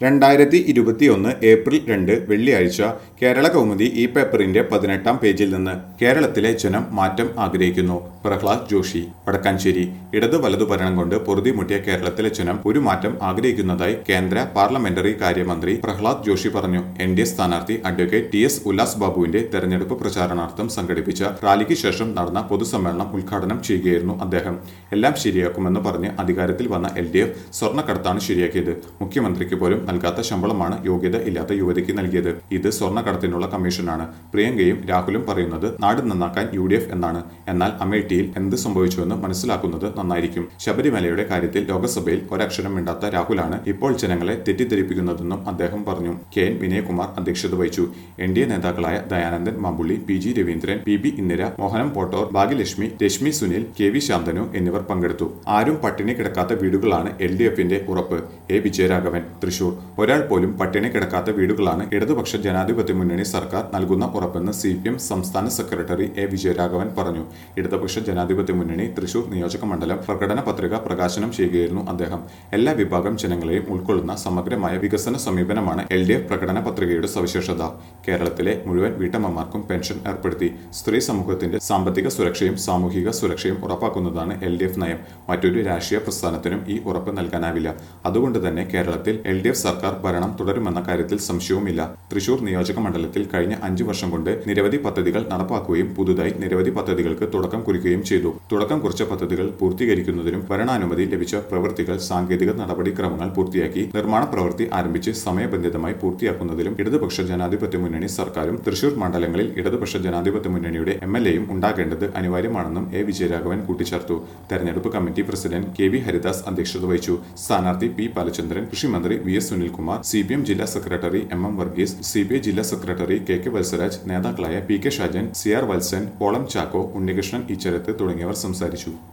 രണ്ടായിരത്തി ഇരുപത്തിയൊന്ന് ഏപ്രിൽ രണ്ട് വെള്ളിയാഴ്ച കേരള കൗമുദി ഈ പേപ്പറിന്റെ പതിനെട്ടാം പേജിൽ നിന്ന് കേരളത്തിലെ ജനം മാറ്റം ആഗ്രഹിക്കുന്നു പ്രഹ്ലാദ് ജോഷി വടക്കാഞ്ചേരി ഇടത് വലതു ഭരണം കൊണ്ട് പൊറുതിമുട്ടിയ കേരളത്തിലെ ജനം ഒരു മാറ്റം ആഗ്രഹിക്കുന്നതായി കേന്ദ്ര പാർലമെന്ററി കാര്യമന്ത്രി പ്രഹ്ലാദ് ജോഷി പറഞ്ഞു എൻ ഡി എ സ്ഥാനാർത്ഥി അഡ്വക്കേറ്റ് ടി എസ് ഉല്ലാസ് ബാബുവിന്റെ തെരഞ്ഞെടുപ്പ് പ്രചാരണാർത്ഥം സംഘടിപ്പിച്ച റാലിക്ക് ശേഷം നടന്ന പൊതുസമ്മേളനം ഉദ്ഘാടനം ചെയ്യുകയായിരുന്നു അദ്ദേഹം എല്ലാം ശരിയാക്കുമെന്ന് പറഞ്ഞ് അധികാരത്തിൽ വന്ന എൽ ഡി എഫ് സ്വർണ്ണക്കടത്താണ് ശരിയാക്കിയത് മുഖ്യമന്ത്രിക്ക് പോലും നൽകാത്ത ശമ്പളമാണ് യോഗ്യത ഇല്ലാത്ത യുവതിക്ക് നൽകിയത് ഇത് സ്വർണ്ണക്കടത്തിനുള്ള കമ്മീഷനാണ് പ്രിയങ്കയും രാഹുലും പറയുന്നത് നാട് നന്നാക്കാൻ യു ഡി എഫ് എന്നാണ് എന്നാൽ അമേഠിയിൽ എന്ത് സംഭവിച്ചുവെന്ന് മനസ്സിലാക്കുന്നത് നന്നായിരിക്കും ശബരിമലയുടെ കാര്യത്തിൽ ലോക്സഭയിൽ ഒരക്ഷരം മിണ്ടാത്ത രാഹുലാണ് ഇപ്പോൾ ജനങ്ങളെ തെറ്റിദ്ധരിപ്പിക്കുന്നതെന്നും അദ്ദേഹം പറഞ്ഞു കെ എൻ വിനയകുമാർ അധ്യക്ഷത വഹിച്ചു എൻ ഡി എ നേതാക്കളായ Dayanandan Mambully P G Raveendran P B Indira Mohanam Pottore Bhagyalakshmi Rashmi Sunil K V Shanthanu എന്നിവർ പങ്കെടുത്തു ആരും പട്ടിണി കിടക്കാത്ത വീടുകളാണ് എൽ ഡി എഫിന്റെ ഉറപ്പ് എ വിജയരാഘവൻ തൃശൂർ ഒരാൾ പോലും പട്ടിണി കിടക്കാത്ത വീടുകളാണ് ഇടതുപക്ഷ ജനാധിപത്യ മുന്നണി സർക്കാർ നൽകുന്ന ഉറപ്പെന്ന് സി പി എം സംസ്ഥാന സെക്രട്ടറി എ വിജയരാഘവൻ പറഞ്ഞു ഇടതുപക്ഷ ജനാധിപത്യ മുന്നണി തൃശൂർ നിയോജക മണ്ഡലം പ്രകടന പത്രിക പ്രകാശനം ചെയ്യുകയായിരുന്നു അദ്ദേഹം എല്ലാ വിഭാഗം ജനങ്ങളെയും ഉൾക്കൊള്ളുന്ന സമഗ്രമായ വികസന സമീപനമാണ് എൽ ഡി എഫ് പ്രകടന പത്രികയുടെ സവിശേഷത കേരളത്തിലെ മുഴുവൻ വീട്ടമ്മമാർക്കും പെൻഷൻ ഏർപ്പെടുത്തി സ്ത്രീ സമൂഹത്തിന്റെ സാമ്പത്തിക സുരക്ഷയും സാമൂഹിക സുരക്ഷയും ഉറപ്പാക്കുന്നതാണ് എൽ ഡി എഫ് നയം മറ്റൊരു രാഷ്ട്രീയ പ്രസ്ഥാനത്തിനും ഈ ഉറപ്പ് നൽകാനാവില്ല അതുകൊണ്ട് തന്നെ കേരളത്തിൽ എൽ ഡി എഫ് സർക്കാർ ഭരണം തുടരുമെന്ന കാര്യത്തിൽ സംശയവുമില്ല തൃശൂർ നിയോജക മണ്ഡലത്തിൽ കഴിഞ്ഞ അഞ്ചു വർഷം കൊണ്ട് നിരവധി പദ്ധതികൾ നടപ്പാക്കുകയും പുതുതായി നിരവധി പദ്ധതികൾക്ക് തുടക്കം കുറിക്കുകയും ചെയ്തു തുടക്കം കുറിച്ച പദ്ധതികൾ പൂർത്തീകരിക്കുന്നതിനും ഭരണാനുമതി ലഭിച്ച പ്രവൃത്തികൾ സാങ്കേതിക നടപടിക്രമങ്ങൾ പൂർത്തിയാക്കി നിർമ്മാണ പ്രവൃത്തി ആരംഭിച്ച് സമയബന്ധിതമായി പൂർത്തിയാക്കുന്നതിലും ഇടതുപക്ഷ ജനാധിപത്യ മുന്നണി സർക്കാരും തൃശൂർ മണ്ഡലങ്ങളിൽ ഇടതുപക്ഷ ജനാധിപത്യ മുന്നണിയുടെ എം എൽ എയും ഉണ്ടാകേണ്ടത് അനിവാര്യമാണെന്നും എ വിജയരാഘവൻ കൂട്ടിച്ചേർത്തു തെരഞ്ഞെടുപ്പ് committee president K V Haridas അധ്യക്ഷത വഹിച്ചു സ്ഥാനാർത്ഥി പി ബാലചന്ദ്രൻ കൃഷിമന്ത്രി V S Sunilkumar C P M ജില്ലാ secretary M M Varghese C P I ജില്ലാ സെക്രട്ടറി കെ കെ വത്സരാജ് നേതാക്കളായ P K Shajan C R Valsan പോളം ചാക്കോ ഉണ്ണികൃഷ്ണൻ ഇച്ചരത്ത് തുടങ്ങിയവർ സംസാരിച്ചു